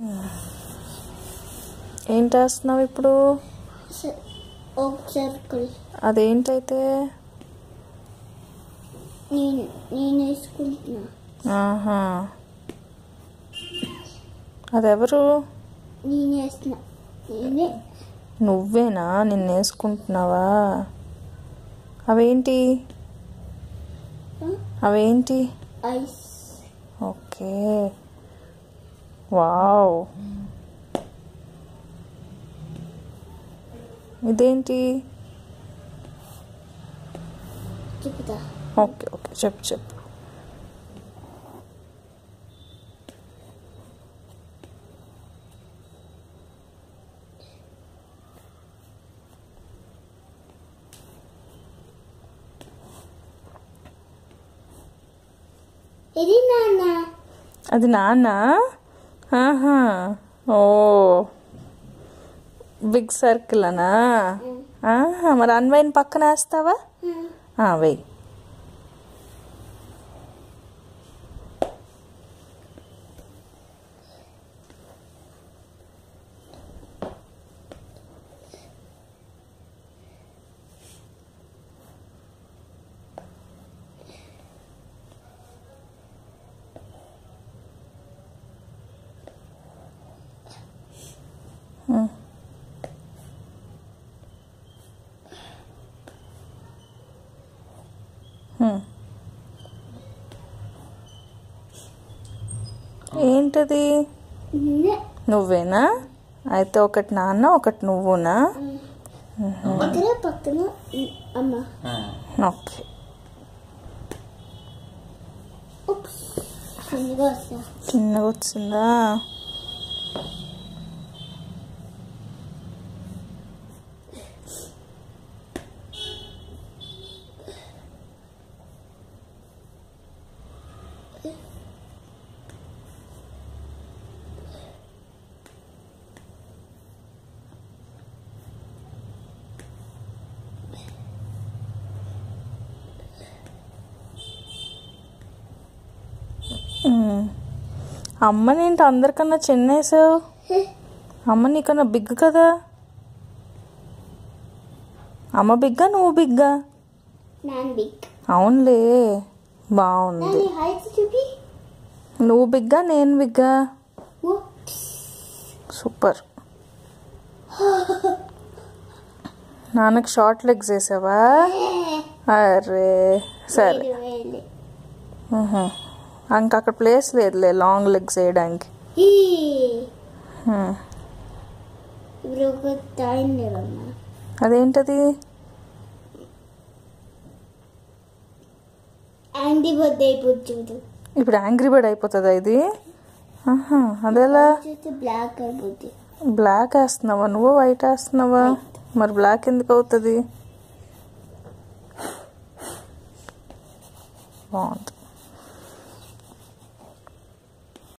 ఏంటి వేస్తున్నావు ఇప్పుడు స- ఒక సర్కిల్ అదేంటైతే నేను నేను వేసుకుంటున్నా ఆహా అదెవరు నేను వేస్తున్నా నేనే నువ్వేనా నిన్ను వేసుకుంటున్నావా అవేంటి అవేంటి ఐస్ ఓకే వావ్ ఇదేంటి చెప్తా ఓకే ఓకే చెప్పు చెప్పు ఇది నాన్న అది నాన్న ఆహా ఓ బిగ్ సర్కిల్ అనా ఆహా, మరి అన్వైన్ పక్కన వేస్తావా ఆ, వెయ్యి హ్మ్. ఏంటది నేనే నువ్వేనా అయితే ఒకటి నాన్న ఒకటి నువ్వునా ఇక్కడ పక్కన అమ్మ ఓకే ఉప్స్ చిన్నగా వస్తా చిన్నగా వచ్చిందా ఉమ్. అమ్మనేంటి అందరికన్నా చిన్నేసావు అమ్మ నీకన్నా బిగ్ కదా అమ్మ బిగ్గా నువ్వు బిగ్గా నాన్ బిగ్ అవునులే బాగుంది నాని హైట్ చూపి నువ్వు బిగ్గా నేను బిగ్గా ఉప్స్ సూపర్ నాన్నకు షార్ట్ లెగ్స్ వేసావా అరే సరే వేలు వేలు ఉహు. ఇంక అక్కడ ప్లేస్ లేదులే లాంగ్ లెగ్స్ వేయడానికి ఈ ఉమ్. ఇప్పుడు ఒక టైం లేదమ్మా అదేంటది యాంటీ బర్త్డే అయిపోతుంది చూడు ఇప్పుడు యాంగ్రీ బర్డ్ అయిపోతుందా ఇది ఆహా అదెలా చూస్తే బ్లాక్ అయిపోతుంది బ్లాక్ వేస్తున్నావా నువ్వు వైట్ వేస్తున్నావా మరి బ్లాక్ ఎందుకు అవుతుంది బాగుంది